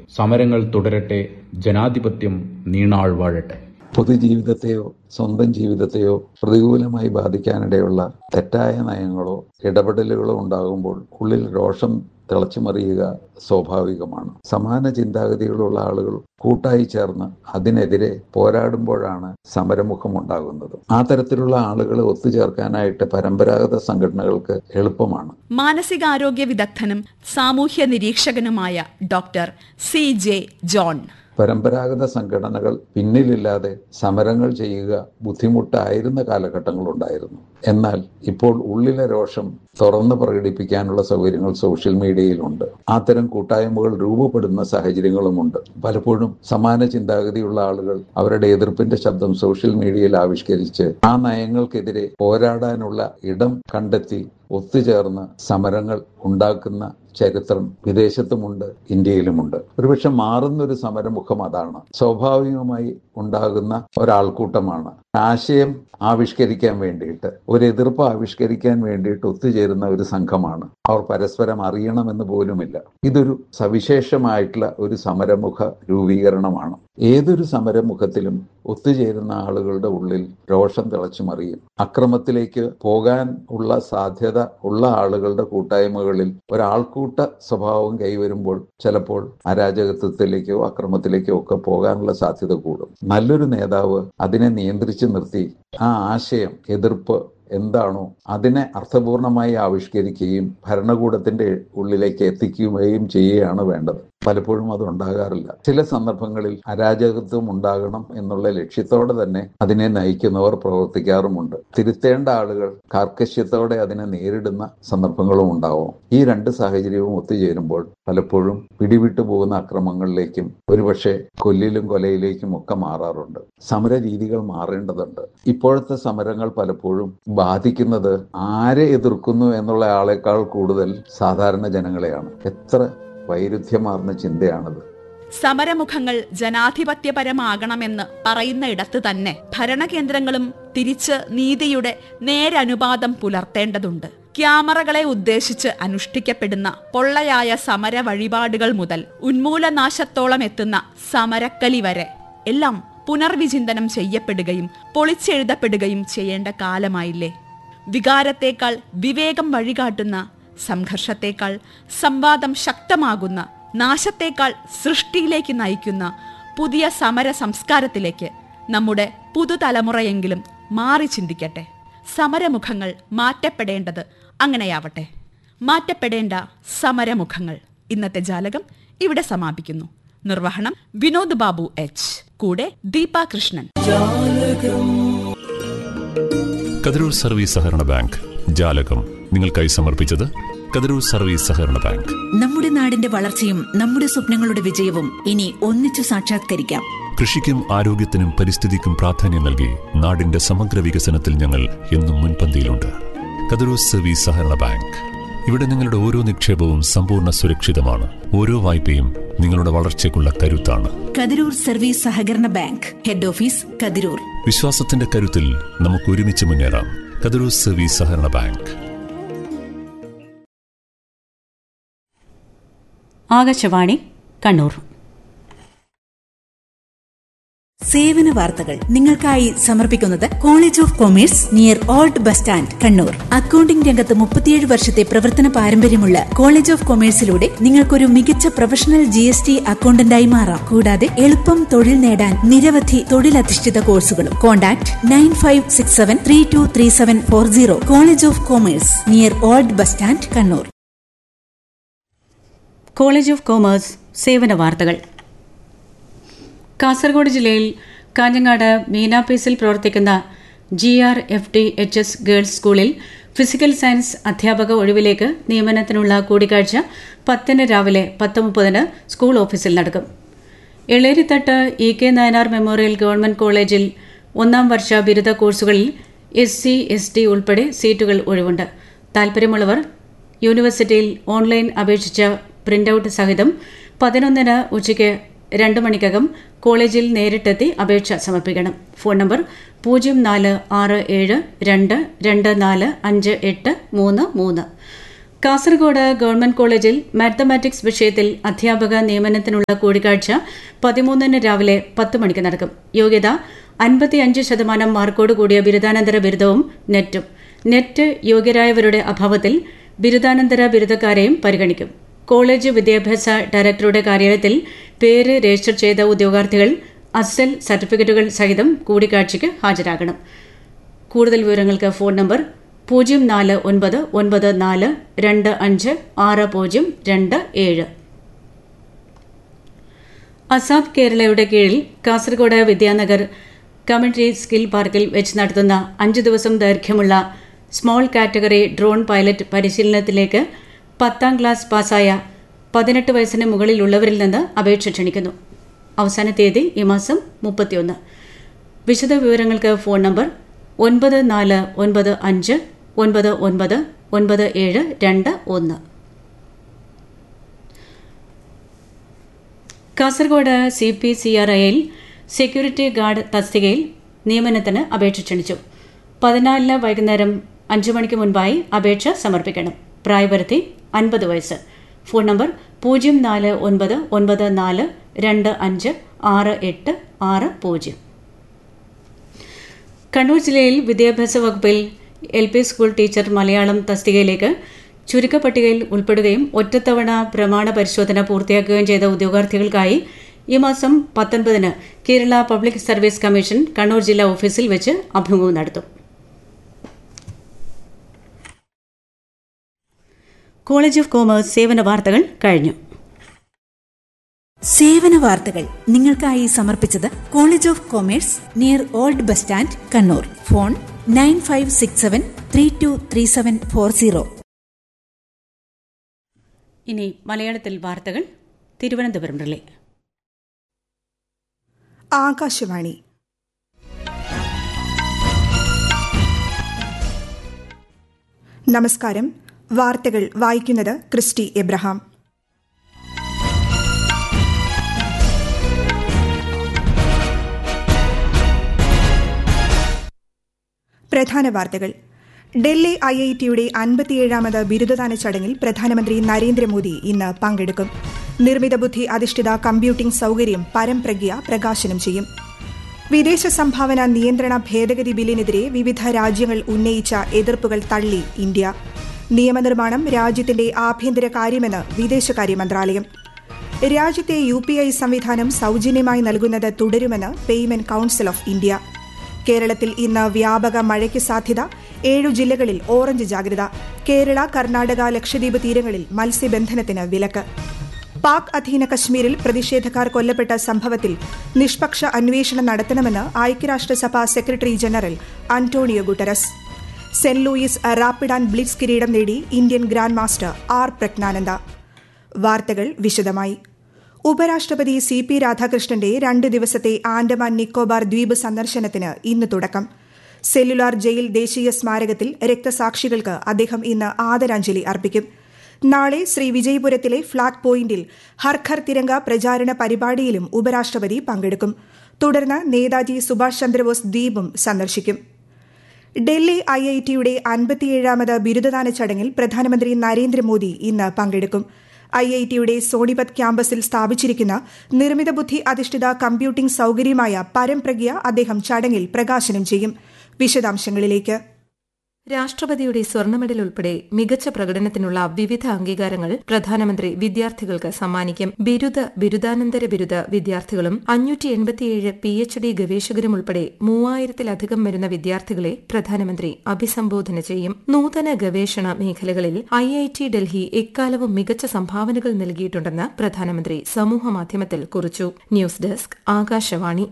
സമരങ്ങൾ തുടരട്ടെ ജനാധിപത്യം നീണാൾ വാഴട്ടെ പൊതുജീവിതത്തെയോ സ്വന്തം ജീവിതത്തെയോ പ്രതികൂലമായി ബാധിക്കാനിടയുള്ള തെറ്റായ നയങ്ങളോ ഇടപെടലുകളോ ഉണ്ടാകുമ്പോൾ ഉള്ളിൽ രോഷം തിളച്ചുമറിയുക സ്വാഭാവികമാണ് സമാന ചിന്താഗതികളുള്ള ആളുകൾ കൂട്ടായി ചേർന്ന് അതിനെതിരെ പോരാടുമ്പോഴാണ് സമരമുഖം ഉണ്ടാകുന്നത് ആ തരത്തിലുള്ള ആളുകളെ ഒത്തുചേർക്കാനായിട്ട് പരമ്പരാഗത സംഘടനകൾക്ക് എളുപ്പമാണ് മാനസികാരോഗ്യ വിദഗ്ധനും സാമൂഹ്യ നിരീക്ഷകനുമായ ഡോക്ടർ സി ജെ ജോൺ പരമ്പരാഗത സംഘടനകൾ പിന്നിലില്ലാതെ സമരങ്ങൾ ചെയ്യുക ബുദ്ധിമുട്ടായിരുന്ന കാലഘട്ടങ്ങളുണ്ടായിരുന്നു എന്നാൽ ഇപ്പോൾ ഉള്ളിലെ രോഷം തുറന്ന് പ്രകടിപ്പിക്കാനുള്ള സൗകര്യങ്ങൾ സോഷ്യൽ മീഡിയയിലുണ്ട് അത്തരം കൂട്ടായ്മകൾ രൂപപ്പെടുന്ന സാഹചര്യങ്ങളുമുണ്ട് പലപ്പോഴും സമാന ചിന്താഗതിയുള്ള ആളുകൾ അവരുടെ എതിർപ്പിന്റെ ശബ്ദം സോഷ്യൽ മീഡിയയിൽ ആവിഷ്കരിച്ച് ആ നയങ്ങൾക്കെതിരെ പോരാടാനുള്ള ഇടം കണ്ടെത്തി ഒത്തുചേർന്ന് സമരങ്ങൾ ഉണ്ടാക്കുന്ന ചരിത്രം വിദേശത്തുമുണ്ട് ഇന്ത്യയിലുമുണ്ട് ഒരുപക്ഷെ മാറുന്ന ഒരു സമരമുഖം അതാണ് സ്വാഭാവികമായി ഉണ്ടാകുന്ന ഒരാൾക്കൂട്ടമാണ് ആശയം ആവിഷ്കരിക്കാൻ വേണ്ടിയിട്ട് ഒരു എതിർപ്പ് ആവിഷ്കരിക്കാൻ വേണ്ടിയിട്ട് ഒത്തുചേരുന്ന ഒരു സംഘമാണ് അവർ പരസ്പരം അറിയണമെന്ന് പോലുമില്ല ഇതൊരു സവിശേഷമായിട്ടുള്ള ഒരു സമരമുഖ രൂപീകരണമാണ് ഏതൊരു സമരമുഖത്തിലും ഒത്തുചേരുന്ന ആളുകളുടെ ഉള്ളിൽ രോഷം തിളച്ചു മറിയും അക്രമത്തിലേക്ക് പോകാൻ ഉള്ള സാധ്യത ഉള്ള ആളുകളുടെ കൂട്ടായ്മകളിൽ ഒരാൾക്കൂട്ട സ്വഭാവം കൈവരുമ്പോൾ ചിലപ്പോൾ അരാജകത്വത്തിലേക്കോ അക്രമത്തിലേക്കോ ഒക്കെ പോകാനുള്ള സാധ്യത കൂടും നല്ലൊരു നേതാവ് അതിനെ നിയന്ത്രിച്ചു നിർത്തി ആ ആശയം എതിർപ്പ് എന്താണോ അതിനെ അർത്ഥപൂർണമായി ആവിഷ്കരിക്കുകയും ഭരണകൂടത്തിന്റെ ഉള്ളിലേക്ക് എത്തിക്കുകയും ചെയ്യുകയാണ് വേണ്ടത് പലപ്പോഴും അത് ഉണ്ടാകാറില്ല ചില സന്ദർഭങ്ങളിൽ അരാജകത്വം ഉണ്ടാകണം എന്നുള്ള ലക്ഷ്യത്തോടെ തന്നെ അതിനെ നയിക്കുന്നവർ പ്രവർത്തിക്കാറുമുണ്ട് തിരുത്തേണ്ട ആളുകൾ കാർക്കശ്യത്തോടെ അതിനെ നേരിടുന്ന സന്ദർഭങ്ങളും ഉണ്ടാവും ഈ രണ്ട് സാഹചര്യവും ഒത്തുചേരുമ്പോൾ പലപ്പോഴും പിടിവിട്ടു പോകുന്ന അക്രമങ്ങളിലേക്കും ഒരുപക്ഷെ കൊല്ലിലും കൊലയിലേക്കും ഒക്കെ മാറാറുണ്ട് സമര രീതികൾ മാറേണ്ടതുണ്ട് ഇപ്പോഴത്തെ സമരങ്ങൾ പലപ്പോഴും ബാധിക്കുന്നത് ആരെ എതിർക്കുന്നു എന്നുള്ള ആളെക്കാൾ കൂടുതൽ സാധാരണ ജനങ്ങളെയാണ് എത്ര വൈരുദ്ധ്യമാർന്ന ചിന്തയാണത് സമരമുഖങ്ങൾ ജനാധിപത്യപരമാകണമെന്ന് പറയുന്നയിടത്ത് തന്നെ ഭരണകേന്ദ്രങ്ങളും തിരിച്ച് നീതിയുടെ നേരനുപാതം പുലർത്തേണ്ടതുണ്ട് ക്യാമറകളെ ഉദ്ദേശിച്ച് അനുഷ്ഠിക്കപ്പെടുന്ന പൊള്ളയായ സമര വഴിപാടുകൾ മുതൽ ഉന്മൂലനാശത്തോളം എത്തുന്ന സമരക്കലി വരെ എല്ലാം പുനർവിചിന്തനം ചെയ്യപ്പെടുകയും പൊളിച്ചെഴുതപ്പെടുകയും ചെയ്യേണ്ട കാലമായില്ലേ വികാരത്തേക്കാൾ വിവേകം വഴികാട്ടുന്ന സംഘർഷത്തേക്കാൾ സംവാദം ശക്തമാകുന്ന നാശത്തേക്കാൾ സൃഷ്ടിയിലേക്ക് നയിക്കുന്ന പുതിയ സമര സംസ്കാരത്തിലേക്ക് നമ്മുടെ പുതുതലമുറയെങ്കിലും മാറി ചിന്തിക്കട്ടെ സമരമുഖങ്ങൾ മാറ്റപ്പെടേണ്ടത് അങ്ങനെയാവട്ടെ മാറ്റപ്പെടേണ്ട സമരമുഖങ്ങൾ ഇന്നത്തെ ജാലകം ഇവിടെ സമാപിക്കുന്നു നിർവഹണം വിനോദ് ബാബു എച്ച് കൂടെ ദീപ കൃഷ്ണൻ കതിരൂർ സർവീസ് സഹകരണ ബാങ്ക് ജാലകം നിങ്ങൾക്കായി സമർപ്പിച്ചത് കതിരൂർ സർവീസ് സഹകരണ ബാങ്ക് നമ്മുടെ നാടിന്റെ വളർച്ചയും നമ്മുടെ സ്വപ്നങ്ങളുടെ വിജയവും ഇനി ഒന്നിച്ചു സാക്ഷാത്കരിക്കാം കൃഷിക്കും ആരോഗ്യത്തിനും പരിസ്ഥിതിക്കും പ്രാധാന്യം നൽകി നാടിന്റെ സമഗ്ര വികസനത്തിൽ ഞങ്ങൾ എന്നും മുൻപന്തിയിലുണ്ട് കതിരൂർ സർവീസ് സഹകരണ ബാങ്ക് ഇവിടെ നിങ്ങളുടെ ഓരോ നിക്ഷേപവും സമ്പൂർണ്ണ സുരക്ഷിതമാണ് ഓരോ വായ്പയും നിങ്ങളുടെ വളർച്ചയ്ക്കുള്ള കരുത്താണ് കതിരൂർ സർവീസ് സഹകരണ ബാങ്ക് ഹെഡ് ഓഫീസ് കതിരൂർ വിശ്വാസത്തിന്റെ കരുത്തിൽ നമുക്ക് ഒരുമിച്ച് മുന്നേറാം കതിരൂർ സർവീസ് സഹകരണ ബാങ്ക് ആകാശവാണി കണ്ണൂർ സേവന വാർത്തകൾ നിങ്ങൾക്കായി സമർപ്പിക്കുന്നത് college of commerce near old bus stand Kannur accounting രംഗത്ത് മുപ്പത്തിയേഴ് വർഷത്തെ പ്രവർത്തന പാരമ്പര്യമുള്ള കോളേജ് ഓഫ് കൊമേഴ്സിലൂടെ നിങ്ങൾക്കൊരു മികച്ച പ്രൊഫഷണൽ ജി എസ് ടി അക്കൌണ്ടന്റായി മാറാം കൂടാതെ എളുപ്പം തൊഴിൽ നേടാൻ നിരവധി തൊഴിലധിഷ്ഠിത കോഴ്സുകളും contact nine five six seven three two three seven four zero college of commerce near old bus stand Kannur college of commerce സേവന വാർത്തകൾ കാസർഗോഡ് ജില്ലയിൽ കാഞ്ഞങ്ങാട് മീനാപീസിൽ പ്രവർത്തിക്കുന്ന G R F T H S girls സ്കൂളിൽ ഫിസിക്കൽ സയൻസ് അധ്യാപക ഒഴിവിലേക്ക് നിയമനത്തിനുള്ള കൂടിക്കാഴ്ച പത്തിന് രാവിലെ പത്ത് മുപ്പതിന് സ്കൂൾ ഓഫീസിൽ നടക്കും Elerithattu E K Nayanar memorial government കോളേജിൽ ഒന്നാം വർഷ ബിരുദ കോഴ്സുകളിൽ എസ് സി എസ് ടി ഉൾപ്പെടെ സീറ്റുകൾ ഒഴിവുണ്ട് താൽപ്പര്യമുള്ളവർ യൂണിവേഴ്സിറ്റിയിൽ ഓൺലൈൻ അപേക്ഷിച്ച പ്രിന്റൌട്ട് സഹിതം പതിനൊന്നിന് ഉച്ചയ്ക്ക് രണ്ട് മണിക്കകം കോളേജിൽ നേരിട്ടെത്തി അപേക്ഷ സമർപ്പിക്കണം ഫോൺ നമ്പർ പൂജ്യം നാല് ആറ് ഏഴ് രണ്ട് രണ്ട് നാല് അഞ്ച് എട്ട് മൂന്ന് മൂന്ന് കാസർഗോഡ് ഗവൺമെന്റ് കോളേജിൽ മാത്തമാറ്റിക്സ് വിഷയത്തിൽ അധ്യാപക നിയമനത്തിനുള്ള കൂടിക്കാഴ്ച പതിമൂന്നിന് രാവിലെ പത്ത് മണിക്ക് നടക്കും യോഗ്യത അൻപത്തിയഞ്ച് ശതമാനം മാർക്കോട് കൂടിയ ബിരുദാനന്തര ബിരുദവും നെറ്റും നെറ്റ് യോഗ്യരായവരുടെ അഭാവത്തിൽ ബിരുദാനന്തര ബിരുദക്കാരെയും പരിഗണിക്കും കോളേജ് വിദ്യാഭ്യാസ ഡയറക്ടറുടെ കാര്യാലയത്തിൽ പേര് രജിസ്റ്റർ ചെയ്ത ഉദ്യോഗാർത്ഥികൾ അസൽ സർട്ടിഫിക്കറ്റുകൾ സഹിതം കൂടിക്കാഴ്ചയ്ക്ക് ഹാജരാകണം കൂടുതൽ വിവരങ്ങൾക്ക് ഫോൺ നമ്പർ പൂജ്യം നാല് ഒൻപത് ഒൻപത് നാല് രണ്ട് അഞ്ച് ആറ് പൂജ്യം രണ്ട് ഏഴ് അസാബ് കേരളയുടെ കീഴിൽ കാസർഗോഡ് വിദ്യാനഗർ കമ്മ്യൂണിറ്റി സ്കിൽ പാർക്കിൽ വെച്ച് നടത്തുന്ന അഞ്ച് ദിവസം ദൈർഘ്യമുള്ള സ്മോൾ കാറ്റഗറി ഡ്രോൺ പൈലറ്റ് പരിശീലനത്തിലേക്ക് പത്താം ക്ലാസ് പാസ്സായ പതിനെട്ട് വയസ്സിന് മുകളിലുള്ളവരിൽ നിന്ന് അപേക്ഷ ക്ഷണിക്കുന്നു അവസാന തീയതി ഈ മാസം മുപ്പത്തിയൊന്ന് വിശദ വിവരങ്ങൾക്ക് ഫോൺ നമ്പർ ഒൻപത് നാല് ഒൻപത് അഞ്ച് ഒൻപത് ഒൻപത് ഒൻപത് ഏഴ് രണ്ട് ഒന്ന് Kasaragod C P C R ഐയിൽ സെക്യൂരിറ്റി ഗാർഡ് തസ്തികയിൽ നിയമനത്തിന് അപേക്ഷ ക്ഷണിച്ചു പതിനാലിന് വൈകുന്നേരം അഞ്ചു മണിക്ക് മുൻപായി അപേക്ഷ സമർപ്പിക്കണം പ്രായപരിധി അൻപത് വയസ്സ് ഫോൺ നമ്പർ പൂജ്യം നാല് ഒൻപത് ഒൻപത് നാല് രണ്ട് അഞ്ച് ആറ് എട്ട് ആറ് പൂജ്യം കണ്ണൂർ ജില്ലയിൽ വിദ്യാഭ്യാസ വകുപ്പിൽ L P school teacher Malayalam തസ്തികയിലേക്ക് ചുരുക്കപ്പട്ടികയിൽ ഉൾപ്പെടുകയും ഒറ്റത്തവണ പ്രമാണ പരിശോധന പൂർത്തിയാക്കുകയും ചെയ്ത ഉദ്യോഗാർത്ഥികൾക്കായി ഈ മാസം പത്തൊൻപതിന് Kerala public service commission Kannur ജില്ലാ ഓഫീസിൽ വെച്ച് അഭിമുഖം നടത്തും കോളേജ് ഓഫ് കോമേഴ്സ് സേവന വാർത്തകൾ കഴിഞ്ഞു സേവന വാർത്തകൾ നിങ്ങൾക്കായി സമർപ്പിച്ചത് college of commerce near old bus stand Kannur phone nine five six seven three two three seven four zero ഇനി മലയാളത്തിൽ വാർത്തകൾ തിരുവനന്തപുരം റിലേ ആകാശവാണി നമസ്കാരം വാർത്തകൾ വായിക്കുന്നത് ക്രിസ്റ്റി എബ്രഹാം പ്രധാന വാർത്തകൾ ഡൽഹി ഐ ഐ ടിയുടെ അൻപത്തിയേഴാമത് ബിരുദദാന ചടങ്ങിൽ പ്രധാനമന്ത്രി നരേന്ദ്രമോദി ഇന്ന് പങ്കെടുക്കും നിർമ്മിത ബുദ്ധി അധിഷ്ഠിത കമ്പ്യൂട്ടിംഗ് സൌകര്യം പരംപ്രജ്ഞ പ്രകാശനം ചെയ്യും വിദേശ സംഭാവന നിയന്ത്രണ ഭേദഗതി ബില്ലിനെതിരെ വിവിധ രാജ്യങ്ങൾ ഉന്നയിച്ച എതിർപ്പുകൾ തള്ളി ഇന്ത്യ നിയമനിർമ്മാണം രാജ്യത്തിന്റെ ആഭ്യന്തര കാര്യമെന്ന് വിദേശകാര്യ മന്ത്രാലയം രാജ്യത്തെ യു പി ഐ സംവിധാനം സൌജന്യമായി നൽകുന്നത് തുടരുമെന്ന് പേയ്മെന്റ് കൌൺസിൽ ഓഫ് ഇന്ത്യ കേരളത്തിൽ ഇന്ന് വ്യാപക മഴയ്ക്ക് സാധ്യത ഏഴു ജില്ലകളിൽ ഓറഞ്ച് ജാഗ്രത കേരള കർണാടക ലക്ഷദ്വീപ് തീരങ്ങളിൽ മത്സ്യബന്ധനത്തിന് വിലക്ക് പാക് അധീന കശ്മീരിൽ പ്രതിഷേധക്കാർ കൊല്ലപ്പെട്ട സംഭവത്തിൽ നിഷ്പക്ഷ അന്വേഷണം നടത്തണമെന്ന് ഐക്യരാഷ്ട്രസഭ secretary general Antonio Guterres Saint Louis rapid and blitz കിരീടം നേടി Indian grand master R Praggnanandhaa വാർത്തകൾ വിശദമായി ഉപരാഷ്ട്രപതി സി പി രാധാകൃഷ്ണന്റെ രണ്ട് ദിവസത്തെ ആൻഡമാൻ നിക്കോബാർ ദ്വീപ് സന്ദർശനത്തിന് ഇന്ന് തുടക്കം സെല്ലുലാർ ജയിൽ ദേശീയ സ്മാരകത്തിൽ രക്തസാക്ഷികൾക്ക് അദ്ദേഹം ഇന്ന് ആദരാഞ്ജലി അർപ്പിക്കും നാളെ ശ്രീ വിജയപുരത്തിലെ ഫ്ളാഗ് പോയിന്റിൽ ഹർഘർ തിരങ്ക പ്രചാരണ പരിപാടിയിലും ഉപരാഷ്ട്രപതി പങ്കെടുക്കും തുടർന്ന് നേതാജി സുഭാഷ് ചന്ദ്രബോസ് ദ്വീപും സന്ദർശിക്കും ഡൽഹി ഐ ഐ ടിയുടെ അൻപത്തിയേഴാമത് ബിരുദദാന ചടങ്ങിൽ പ്രധാനമന്ത്രി നരേന്ദ്രമോദി ഇന്ന് പങ്കെടുക്കും ഐ ഐ ടിയുടെ സോണിപത് ക്യാമ്പസിൽ സ്ഥാപിച്ചിരിക്കുന്ന നിർമ്മിത ബുദ്ധി അധിഷ്ഠിത കമ്പ്യൂട്ടിംഗ് സൌകര്യമായ പരംപ്രജ്ഞ അദ്ദേഹം ചടങ്ങിൽ പ്രകാശനം ചെയ്യും വിശദാംശങ്ങളിലേക്ക് രാഷ്ട്രപതിയുടെ സ്വർണ്ണ മെഡൽ ഉൾപ്പെടെ മികച്ച പ്രകടനത്തിനുള്ള വിവിധ അംഗീകാരങ്ങൾ പ്രധാനമന്ത്രി വിദ്യാർത്ഥികൾക്ക് സമ്മാനിക്കും ബിരുദ ബിരുദാനന്തര ബിരുദ വിദ്യാർത്ഥികളും അഞ്ഞൂറ്റി എൺപത്തിയേഴ് പി എച്ച് ഡി ഗവേഷകരും ഉൾപ്പെടെ മൂവായിരത്തിലധികം വരുന്ന വിദ്യാർത്ഥികളെ പ്രധാനമന്ത്രി അഭിസംബോധന ചെയ്യും നൂതന ഗവേഷണ മേഖലകളിൽ ഐ ഐ ടി ഡൽഹി എക്കാലവും മികച്ച സംഭാവനകൾ നൽകിയിട്ടുണ്ടെന്ന് പ്രധാനമന്ത്രി സമൂഹമാധ്യമത്തിൽ കുറിച്ചു ന്യൂസ് ഡെസ്ക് ആകാശവാണി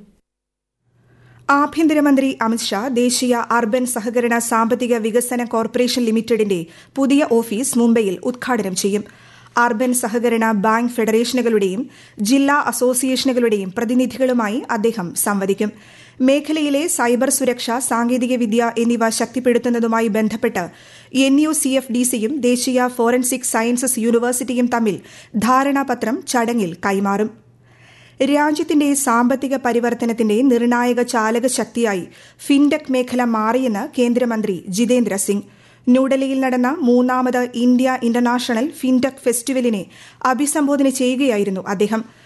ആഭ്യന്തരമന്ത്രി അമിത്ഷാ ദേശീയ അർബൻ സഹകരണ സാമ്പത്തിക വികസന കോർപ്പറേഷൻ ലിമിറ്റഡിന്റെ പുതിയ ഓഫീസ് മുംബൈയിൽ ഉദ്ഘാടനം ചെയ്യും അർബൻ സഹകരണ ബാങ്ക് ഫെഡറേഷനുകളുടെയും ജില്ലാ അസോസിയേഷനുകളുടെയും പ്രതിനിധികളുമായി അദ്ദേഹം സംവദിക്കും മേഖലയിലെ സൈബർ സുരക്ഷ സാങ്കേതികവിദ്യ എന്നിവ ശക്തിപ്പെടുത്തുന്നതുമായി ബന്ധപ്പെട്ട് N U C F D സിയും ദേശീയ ഫോറൻസിക് സയൻസസ് യൂണിവേഴ്സിറ്റിയും തമ്മിൽ ധാരണാപത്രം ചടങ്ങിൽ കൈമാറും രാജ്യത്തിന്റെ സാമ്പത്തിക പരിവർത്തനത്തിന്റെ നിർണായക ചാലക ശക്തിയായി ഫിൻടെക് മേഖല മാറിയെന്ന് കേന്ദ്രമന്ത്രി ജിതേന്ദ്ര സിംഗ് ന്യൂഡൽഹിയിൽ നടന്ന മൂന്നാമത് ഇന്ത്യ ഇന്റർനാഷണൽ ഫിൻടെക് ഫെസ്റ്റിവലിനെ അഭിസംബോധന ചെയ്യുകയായിരുന്നു അദ്ദേഹം